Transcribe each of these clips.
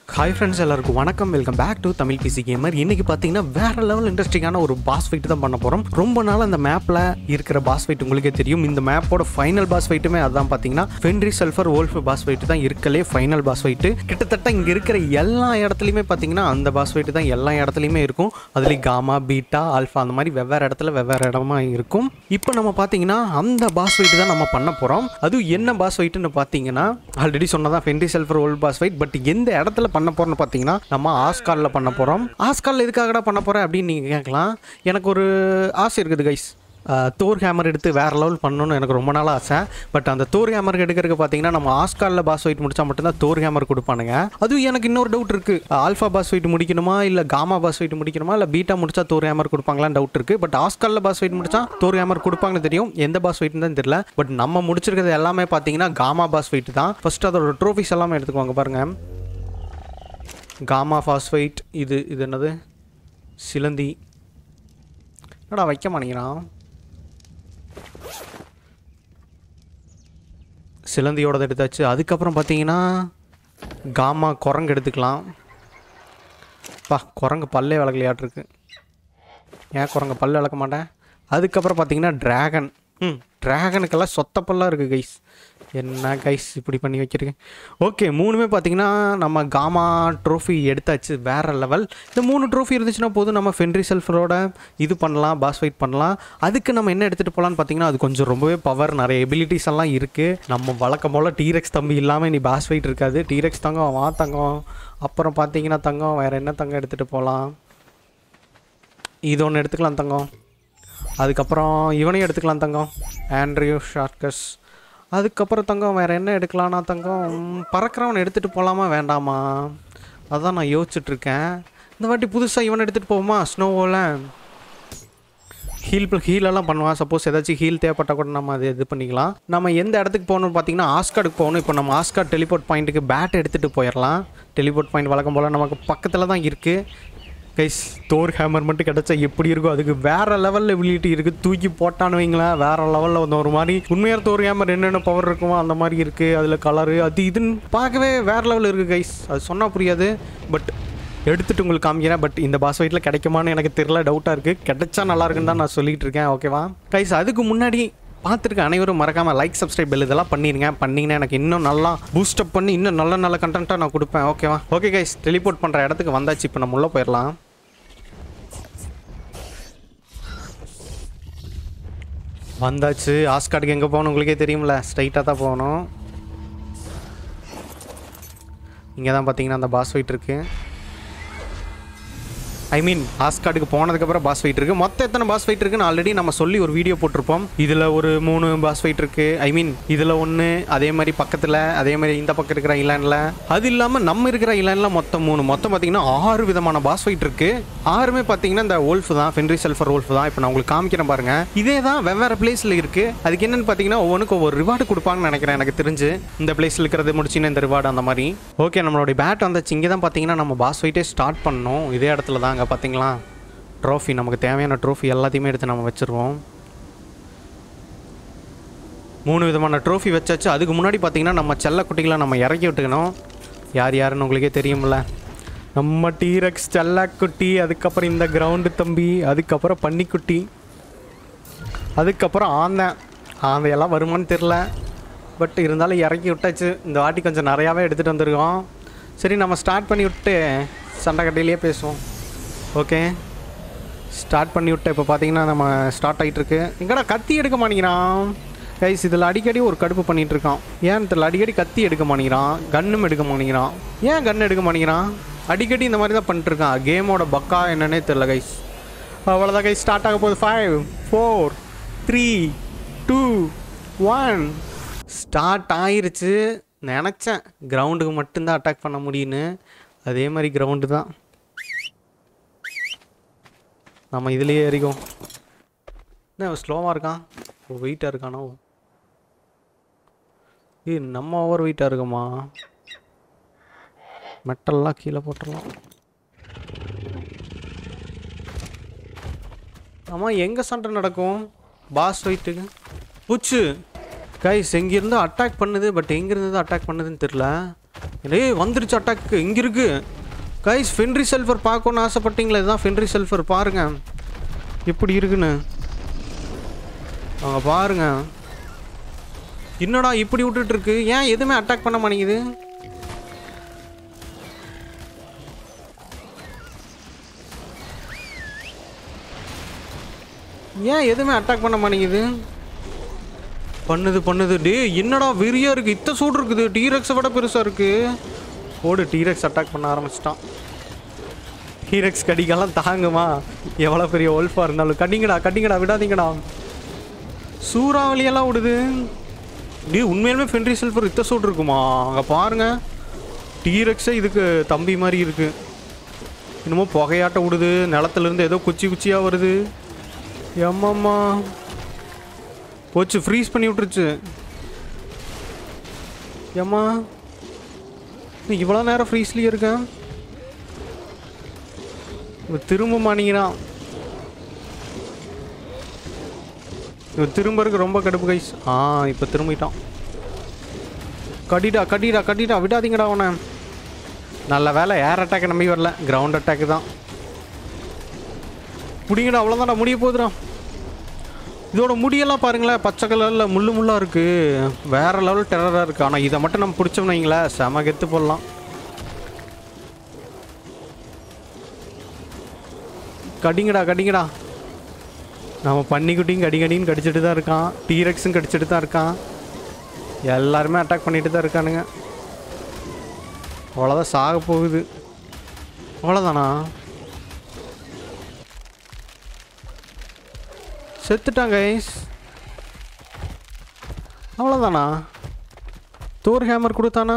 hi friends எல்லாருக்கும் வணக்கம் welcome back to Tamil PC gamer இன்னைக்கு பார்த்தீங்கன்னா வேற லெவல் இன்ட்ரெஸ்டிங்கான ஒரு பாஸ் ஃபைட் தான் பண்ண போகிறோம் ரொம்ப நாள் அந்த மேப்பில் இருக்கிற பாஸ் ஃபைட் உங்களுக்கே தெரியும் இந்த மேப்போட ஃபைனல் பாஸ் ஃபைட்டுமே அதான் பார்த்தீங்கன்னா fenrir sulphur wolf boss fight தான் இருக்கலே ஃபைனல் பாஸ் ஃபைட்டு கிட்டத்தட்ட இங்கே இருக்கிற எல்லா இடத்துலையுமே பார்த்தீங்கன்னா அந்த பாஸ் ஃபைட்டு தான் எல்லா இடத்துலையுமே இருக்கும் அதுலேயும் காமா பீட்டா ஆல்ஃபா அந்த மாதிரி வெவ்வேறு இடத்துல வெவ்வேறு இடமா இருக்கும் இப்போ நம்ம பார்த்தீங்கன்னா அந்த பாஸ் ஃபைட்டு தான் நம்ம பண்ண போகிறோம் அதுவும் என்ன பாஸ் ஃபைட்டுன்னு பார்த்தீங்கன்னா ஆல்ரெடி சொன்னதான் fenrir sulphur old boss fight but எந்த இடத்துல பண்ண போறோம்னு பார்த்தீங்கன்னா நம்ம ஆஸ்காரில் பண்ண போகிறோம் ஆஸ்காரில் எதுக்காகடா பண்ண போகிறேன் அப்படின்னு நீங்கள் கேட்கலாம் எனக்கு ஒரு ஆசை இருக்குது கைஸ் தோர் ஹேமர் எடுத்து வேறு லெவல் பண்ணணும்னு எனக்கு ரொம்ப நாள் ஆசை பட் அந்த தோர் ஹேமர் எடுக்கிறதுக்கு பார்த்தீங்கன்னா நம்ம ஆஸ்காரில் பாஸ் ஃபைட் முடிச்சா மட்டும்தான் தோர் ஹேமர் கொடுப்பானுங்க அதுவும் எனக்கு இன்னொரு டவுட் இருக்குது ஆல்ஃபா பாஸ் ஃபைட் முடிக்கணுமா இல்லை காமா பாஸ் ஃபைட் முடிக்கணுமா இல்லை பீட்டா முடிச்சா தோர் ஹேமர் கொடுப்பாங்களான்னு டவுட் இருக்குது பட் ஆஸ்காரில் பாஸ் ஃபைட் முடிச்சா தோர் ஹேமர் கொடுப்பாங்கன்னு தெரியும் எந்த பாஸ் ஃபைட்னு தான் தெரியல பட் நம்ம முடிச்சிருக்கிறது எல்லாமே பார்த்தீங்கன்னா காமா பாஸ் ஃபைட் தான் ஃபர்ஸ்ட் அதோட ட்ரோஃபிஸ் எல்லாமே எடுத்துக்குவாங்க பாருங்கள் காமா ஃபாஸ்ஃபைட் இது இது என்னது சிலந்தி என்னடா வைக்க மாட்டேங்கிறான் சிலந்தியோடது எடுத்தாச்சு அதுக்கப்புறம் பார்த்தீங்கன்னா காமா குரங்கு எடுத்துக்கலாம் பா குரங்கு பல்லே விளக்கலையாட்டிருக்கு ஏன் குரங்கு பல்ல விளக்க மாட்டேன் அதுக்கப்புறம் பார்த்தீங்கன்னா ட்ராகன் ம் ட்ராகனுக்கெல்லாம் சொத்த பல்லாம் இருக்குது கைஸ் என்ன கைஸ் இப்படி பண்ணி வச்சிருக்கேன் ஓகே மூணுமே பார்த்தீங்கன்னா நம்ம காமா ட்ரோஃபி எடுத்தாச்சு வேற லெவல் இந்த மூணு ட்ரோஃபி இருந்துச்சுன்னா போதும் நம்ம ஃபென்ரி செல்ஃபரோட இது பண்ணலாம் பாஸ் ஃபைட் பண்ணலாம் அதுக்கு நம்ம என்ன எடுத்துகிட்டு போகலான்னு பார்த்தீங்கன்னா அது கொஞ்சம் ரொம்பவே பவர் நிறைய எபிலிட்டிஸ் எல்லாம் இருக்குது நம்ம வழக்கம் போல் டீரெக்ஸ் தம்பி இல்லாமல் நீ பாஸ் ஃபைட் இருக்காது டீரெக்ஸ் தங்கம் வா தங்கம் அப்புறம் பார்த்தீங்கன்னா தங்கம் வேறு என்ன தங்கம் எடுத்துகிட்டு போகலாம் இது ஒன்று எடுத்துக்கலாம் தங்கம் அதுக்கப்புறம் இவனையும் எடுத்துக்கலாம் தங்கம் ஆண்ட்ரியூ ஷார்க்கஸ் அதுக்கப்புறம் தங்கம் வேறு என்ன எடுக்கலாம்னா தங்கம் ம், பறக்கிறவனை எடுத்துகிட்டு போகலாமா வேண்டாமா அதான் நான் யோசிச்சுட்ருக்கேன் இந்த வாட்டி புதுசாக இவனை எடுத்துகிட்டு போவோமா ஸ்னோவில் ஹீல் ஹீலெல்லாம் பண்ணுவான் சப்போஸ் ஏதாச்சும் ஹீல் தேவைப்பட்டால் கூட நம்ம அதை இது பண்ணிக்கலாம் நம்ம எந்த இடத்துக்கு போகணும்னு பார்த்தீங்கன்னா ஆஸ்கார்டுக்கு போகணும் இப்போ நம்ம ஆஸ்கார்ட் டெலிபோர்ட் பாயிண்ட்டுக்கு பேட் எடுத்துகிட்டு போயிடலாம் டெலிபோர்ட் பாயிண்ட் வழக்கம் போல் நமக்கு பக்கத்தில் தான் இருக்குது கைஸ் தோர் ஹேமர் மட்டும் கிடச்சா எப்படி இருக்கும் அதுக்கு வேற லெவலில் எபிலிட்டி இருக்குது தூக்கி போட்டான்னு வைங்களேன் வேற லெவலில் வந்து ஒரு மாதிரி உண்மையாக தோர் ஹேமர் என்னென்ன பவர் இருக்குமோ அந்த மாதிரி இருக்குது அதில் கலரு அது இதுன்னு பார்க்கவே வேற லெவலில் இருக்குது கைஸ் அது சொன்னால் புரியாது பட் எடுத்துட்டு உங்களுக்கு காமிக்கிறேன் பட் இந்த பாஸ் ஃபைட்டில் கிடைக்குமான்னு எனக்கு தெரியல டவுட்டாக இருக்குது கிடைச்சா நல்லா இருக்குன்னு தான் நான் சொல்லிட்டு இருக்கேன் ஓகேவா கைஸ் அதுக்கு முன்னாடி பார்த்துருக்க அனைவரும் மறக்காமல் லைக் சப்ஸ்கிரைப் பெல் இதெல்லாம் பண்ணிடுங்க பண்ணிங்கன்னா எனக்கு இன்னும் நல்லா பூஸ்டப் பண்ணி இன்னும் நல்ல நல்ல கண்டென்ட்டாக நான் கொடுப்பேன் ஓகேவா ஓகே கைஸ் டெலிபோர்ட் பண்ணுற இடத்துக்கு வந்தாச்சு இப்போ நம்ம உள்ளே போயிடலாம் வந்தாச்சு ஆஸ்கார்டுக்கு எங்கே போகணும் உங்களுக்கே தெரியும்ல ஸ்ட்ரைட்டாக தான் போகணும் இங்கே தான் பார்த்தீங்கன்னா அந்த பாஸ் ஃபைட் இருக்குது ஐ மீன் ஆஸ்கார்டுக்கு போனதுக்கப்புறம் பாஸ் ஃபைட் இருக்குது மொத்தம் எத்தனை பாஸ் ஃபைட் இருக்குன்னு ஆல்ரெடி நம்ம சொல்லி ஒரு வீடியோ போட்டிருப்போம் இதில் ஒரு மூணு பாஸ் ஃபைட் இருக்குது ஐ மீன் இதில் ஒன்று அதே மாதிரி பக்கத்தில் அதே மாதிரி இந்த பக்கம் இருக்கிற ஐலாண்டில் அது இல்லாமல் நம்ம இருக்கிற ஐலாண்டில் மொத்தம் மூணு மொத்தம் பார்த்தீங்கன்னா ஆறு விதமான பாஸ் ஃபைட் இருக்குது ஆறுமே பார்த்தீங்கன்னா இந்த ஓல்ஃப் தான் ஃபென்ரி செல்ஃபர் ஓல்ஃப் தான் இப்போ நான் உங்களுக்கு காமிக்கிறேன் பாருங்க இதே தான் வெவ்வேறு பிளேஸில் இருக்குது அதுக்கு என்னென்னு பார்த்தீங்கன்னா ஒவ்வொன்றுக்கு ஒவ்வொரு ரிவார்டு கொடுப்பாங்கன்னு நினைக்கிறேன் எனக்கு தெரிஞ்சு இந்த பிளேஸில் இருக்கிறது முடிச்சுன்னா இந்த ரிவார்டு அந்த மாதிரி ஓகே நம்மளுடைய பேட் வந்துச்சு இங்கே தான் பார்த்தீங்கன்னா நம்ம பாஸ் ஃபைட்டே ஸ்டார்ட் பண்ணோம் இதே இடத்துல தான் அங்கே பார்த்தீங்களா ட்ரோஃபி நமக்கு தேவையான ட்ரோஃபி எல்லாத்தையுமே எடுத்து நம்ம வச்சுருவோம் மூணு விதமான ட்ரோஃபி வச்சாச்சு அதுக்கு முன்னாடி பார்த்தீங்கன்னா நம்ம செல்லக்குட்டிகளை நம்ம இறக்கி விட்டுக்கணும் யார் யாருன்னு உங்களுக்கே தெரியும்ல நம்ம டீரக்ஸ் செல்லக்குட்டி அதுக்கப்புறம் இந்த கிரவுண்டு தம்பி அதுக்கப்புறம் பன்னிக்குட்டி அதுக்கப்புறம் ஆந்தேன் ஆந்தையெல்லாம் வருமான்னு தெரில பட் இருந்தாலும் இறக்கி விட்டாச்சு இந்த வாட்டி கொஞ்சம் நிறையாவே எடுத்துகிட்டு வந்திருக்கோம் சரி நம்ம ஸ்டார்ட் பண்ணி விட்டு சண்டை கட்டையிலேயே பேசுவோம் ஓகே ஸ்டார்ட் பண்ணி விட்டு இப்போ பார்த்தீங்கன்னா நம்ம ஸ்டார்ட் ஆகிட்டு இருக்கு எங்கடா கத்தி எடுக்க மாட்டேங்கிறான் கைஸ் இதில் அடிக்கடி ஒரு கடுப்பு பண்ணிட்டு இருக்கான் ஏன்னு தெரியல அடிக்கடி கத்தி எடுக்க மாட்டேங்கிறான் கன்னும் எடுக்க மாட்டேங்கிறான் ஏன் கன் எடுக்க மாட்டேங்கிறான் அடிக்கடி இந்த மாதிரி தான் பண்ணிட்டு இருக்கான் கேமோட பக்கா என்னன்னே தெரியல கைஸ் அவ்வளோதான் கைஸ் ஸ்டார்ட் ஆக போகுது five four three two one start ஆயிருச்சு நினச்சேன் கிரவுண்டுக்கு மட்டும்தான் அட்டாக் பண்ண முடியும்னு அதே மாதிரி கிரவுண்டு தான் நம்ம இதுலேயே ஏறிக்கும் என்ன ஸ்லோவாக இருக்கான் ஓ வெயிட்டாக இருக்கானோ ஏய் நம்ம ஓவர் வெயிட்டாக இருக்குமா மெட்டல்லாம் கீழே போட்டுடலாம் ஆமாம் எங்கே சண்டை நடக்கும் பாஸ் ஃபைட்டுக்கு புச்சு கைஸ் எங்கேருந்து அட்டாக் பண்ணுது பட் எங்கேருந்து தான் அட்டாக் பண்ணுதுன்னு தெரில டேய் வந்துருச்சு அட்டாக்கு இங்கே இருக்கு கைஸ் ஃபென்ரி செல்ஃபர் பார்க்கணுன்னு ஆசைப்பட்டீங்களா இதுதான் ஃபென்ரி செல்ஃபர் பாருங்க எப்படி இருக்குன்னு அங்கே பாருங்க என்னடா இப்படி விட்டுட்டு இருக்கு ஏன் எதுவுமே அட்டாக் பண்ண மாட்டேங்குது ஏன் எதுவுமே அட்டாக் பண்ண மாட்டேங்குது பண்ணுது பண்ணுது டே என்னடா வெறியா இருக்கு இத்த சூடு இருக்குது டீரெக்ஸை விட பெருசா இருக்கு ஓடு டீரெக்ஸ் அட்டாக் பண்ண ஆரம்பிச்சிட்டான் டீரெக்ஸ் கடிக்கெல்லாம் தாங்குமா எவ்வளோ பெரிய ஒல்ஃபாக இருந்தாலும் கடிங்கடா கடிங்கடா விடாதீங்கடா சூறாவளியெல்லாம் விடுது டே உண்மையாலுமே ஃபென்ரி செல்ஃபர் இத்த சூடு இருக்குமா அங்கே பாருங்க டீரெக்ஸே இதுக்கு தம்பி மாதிரி இருக்கு இன்னமும் புகையாட்ட விடுது நிலத்துலேருந்து ஏதோ குச்சி குச்சியாக வருது எம்மம்மா போச்சு ஃப்ரீஸ் பண்ணி விட்டுருச்சு ஏம்மா இவ்வளோ நேரம் ஃப்ரீஸ்லேயே இருக்கேன் இவன் திரும்ப மாட்டேங்கிறான் இவன் திரும்ப இருக்கு ரொம்ப கடுப்பு கைஸ் ஆ இப்போ திரும்பிட்டான் கட்டிடா கட்டிடா கட்டிடா விடாதீங்கடா அவனை நல்ல வேலை ஏர் அட்டாக் நம்பி வரல கிரவுண்ட் அட்டாக் தான் முடிங்கடா அவ்வளோதான்டா முடிய போகுதுடா இதோட முடியெல்லாம் பாருங்களேன் பச்சை கலரில் முள்ளு முள்ளாக இருக்குது வேற லெவல் டெரராக இருக்குது ஆனால் இதை மட்டும் நம்ம பிடிச்சோம்னு வைங்களேன் செம கெத்து போடலாம் கடிங்கடா கடிங்கடா நம்ம பன்னிக்குட்டியும் கடி கடின்னு கடிச்சிட்டு தான் இருக்கான் டீரெக்ஸும் கடிச்சிட்டு தான் இருக்கான் எல்லாருமே அட்டாக் பண்ணிட்டு தான் இருக்கானுங்க அவ்வளோதான் சாக போகுது அவ்வளோதானா செத்துட்டான் கைஸ் அவ்வளோதானா தோர் ஹேமர் கொடுத்தானா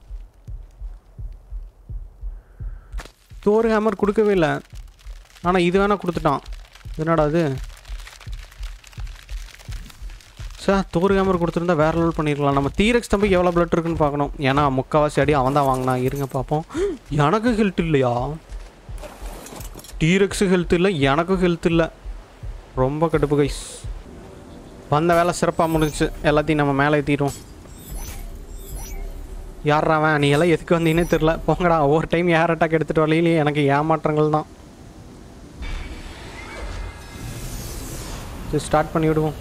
தோர் ஹேமர் கொடுக்கவே இல்லை ஆனால் இது வேணால் கொடுத்துட்டான் என்னடா அது சார் தோர் ஹேமர் கொடுத்துருந்தா வேற லெவல் பண்ணிருக்கலாம் நம்ம தீரக்ஸ் தம்பிக்கு எவ்வளோ பிளட் இருக்குன்னு பார்க்கணும் ஏன்னா முக்கால்வாசி அடி அவன் தான் வாங்கினான் இருங்க பார்ப்போம் எனக்கு ஹெல்த் இல்லையா டீரக்ஸு ஹெல்த் இல்லை எனக்கும் ஹெல்த் இல்லை ரொம்ப கடுப்பு கைஸ் வந்த வேலை சிறப்பாக முடிஞ்சுச்சு எல்லாத்தையும் நம்ம மேலே ஏற்றிடுவோம் யாரா அவன் நீ எல்லாம் எதுக்கு வந்தீங்கன்னே தெரில போங்கடா ஒவ்வொரு டைம் ஏர் அட்டாக் எடுத்துகிட்டு வரலையிலேயே எனக்கு ஏமாற்றங்கள் தான் சரி ஸ்டார்ட் பண்ணி விடுவோம்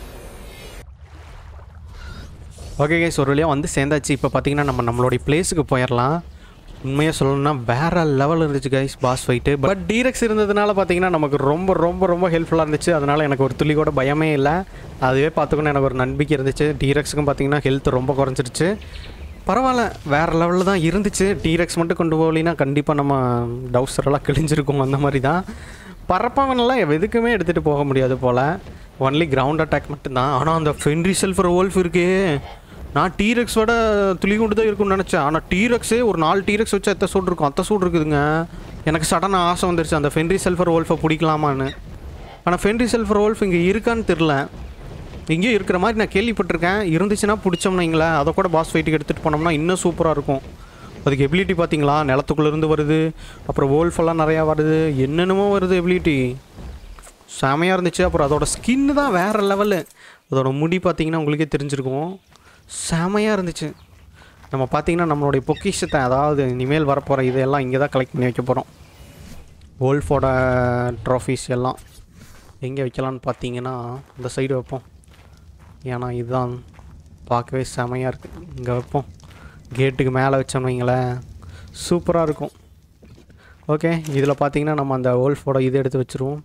ஓகே கைஸ் ஒரு வழியாக வந்து சேர்ந்தாச்சு இப்போ பார்த்தீங்கன்னா நம்ம நம்மளுடைய பிளேஸுக்கு போயிடலாம் உண்மையாக சொல்லணும்னா வேற லெவல் இருந்துச்சு guys boss fight but T rex இருந்ததுனால பார்த்தீங்கன்னா நமக்கு ரொம்ப ரொம்ப ரொம்ப ஹெல்ப்ஃபுல்லாக இருந்துச்சு அதனால் எனக்கு ஒரு துளி கூட பயமே இல்லை அதுவே பார்த்துக்கணும் எனக்கு ஒரு நம்பிக்கை இருந்துச்சு டீரெக்ஸுக்கும் பார்த்தீங்கன்னா ஹெல்த் ரொம்ப குறைஞ்சிருச்சு பரவாயில்ல வேறு லெவலில் தான் இருந்துச்சு டீரெக்ஸ் மட்டும் கொண்டு போகலினா கண்டிப்பாக நம்ம டவுசரெல்லாம் கிழிஞ்சிருக்கும் அந்த மாதிரி தான் பரப்பவனெல்லாம் எதுக்குமே எடுத்துகிட்டு போக முடியாது போல் ஒன்லி கிரவுண்ட் அட்டாக் மட்டும்தான் ஆனால் அந்த ஃபென்ரி செல்ஃபர் ஓல்ஃப் இருக்கே நான் டீரெக்ஸோட துளி கொண்டு தான் இருக்கும்னு நினச்சேன் ஆனால் டீரெக்ஸே ஒரு நாலு டீரெக்ஸ் வச்சு எத்த சூடு இருக்கும் அத்த சூடு இருக்குதுங்க எனக்கு சடனாக ஆசை வந்துருச்சு அந்த ஃபென்ரி செல்ஃபர் ஓல்ஃபை பிடிக்கலாமான்னு ஆனால் ஃபென்ரி செல்ஃபர் ஓல்ஃப் இங்கே இருக்கான்னு தெரில இங்கேயும் இருக்கிற மாதிரி நான் கேள்விப்பட்டிருக்கேன் இருந்துச்சுன்னா பிடிச்சோம்னா வைங்களேன் அதை கூட பாஸ் ஃபைட்டுக்கு எடுத்துகிட்டு போனோம்னா இன்னும் சூப்பராக இருக்கும் அதுக்கு எபிலிட்டி பார்த்தீங்களா நிலத்துக்குள்ளேருந்து வருது அப்புறம் wolf எல்லாம் நிறையா வருது என்னென்னமோ வருது எபிலிட்டி செமையாக இருந்துச்சு அப்புறம் அதோட ஸ்கின்னு தான் வேறு லெவலு அதோட முடி பார்த்தீங்கன்னா உங்களுக்கே தெரிஞ்சிருக்கும் செமையாக இருந்துச்சு நம்ம பார்த்தீங்கன்னா நம்மளுடைய பொக்கிஷத்தை அதாவது இனிமேல் வரப்போகிற இதெல்லாம் இங்கே தான் கலெக்ட் பண்ணி வைக்க போகிறோம் wolf-ஓட ட்ராஃபீஸ் எல்லாம் எங்கே வைக்கலான்னு பார்த்தீங்கன்னா இந்த சைடு வைப்போம் ஏன்னா இதுதான் பார்க்கவே செமையாக இருக்குது இங்கே வைப்போம் கேட்டுக்கு மேலே வச்சோம் வைங்களேன் சூப்பராக இருக்கும் ஓகே இதில் பார்த்தீங்கன்னா நம்ம அந்த wolf-ஓட இது எடுத்து வச்சுருவோம்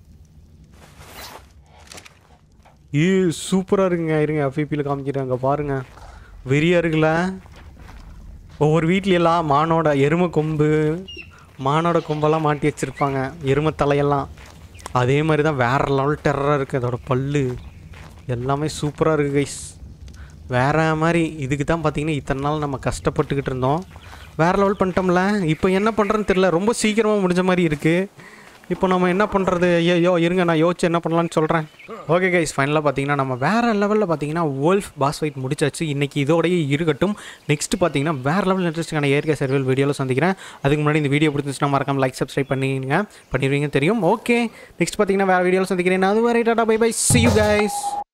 ஈ சூப்பராக இருக்குங்க இருங்க எஃபிபியில் காமிக்கிறேன் அங்கே பாருங்கள் வெறியாக இருக்குல்ல ஒவ்வொரு வீட்லையெல்லாம் மானோட எருமை கொம்பு மானோட கொம்பெல்லாம் மாட்டி வச்சுருப்பாங்க எருமை தலையெல்லாம் அதே மாதிரி தான் வேறு லெவல் டெரராக இருக்குது அதோட பல்லு எல்லாமே சூப்பராக இருக்குது கைஸ் வேற மாதிரி இதுக்கு தான் பார்த்தீங்கன்னா இத்தனை நாள் நம்ம கஷ்டப்பட்டுக்கிட்டு இருந்தோம் வேறு லெவல் பண்ணிட்டோம்ல இப்போ என்ன பண்ணுறேன்னு தெரியல ரொம்ப சீக்கிரமாக முடிஞ்ச மாதிரி இருக்குது இப்போ நம்ம என்ன பண்ணுறது ஐயோ இருங்க நான் யோசிச்சு என்ன பண்ணலான்னு சொல்கிறேன் ஓகே கைஸ் ஃபைனலாக பார்த்தீங்கன்னா நம்ம வேறு லெவலில் பார்த்தீங்கன்னா wolf பாஸ் ஃபைட் முடிச்சாச்சு இன்றைக்கி இதோடயே இருக்கட்டும் நெக்ஸ்ட் பார்த்தீங்கன்னா வேறு லெவல் இன்ட்ரெஸ்டிங்கான ஏற்கை சர்வல் வீடியோவில் சந்திக்கிறேன் அதுக்கு முன்னாடி இந்த வீடியோ பிடிச்சிச்சுன்னா மறக்காம லைக் சப்ஸ்கிரைப் பண்ணிடுங்க பண்ணிடுவீங்க தெரியும் ஓகே நெக்ஸ்ட் பார்த்தீங்கன்னா வேறு வீடியோவில் சந்திக்கிறேன் அது வரை டாடா bye bye see you guys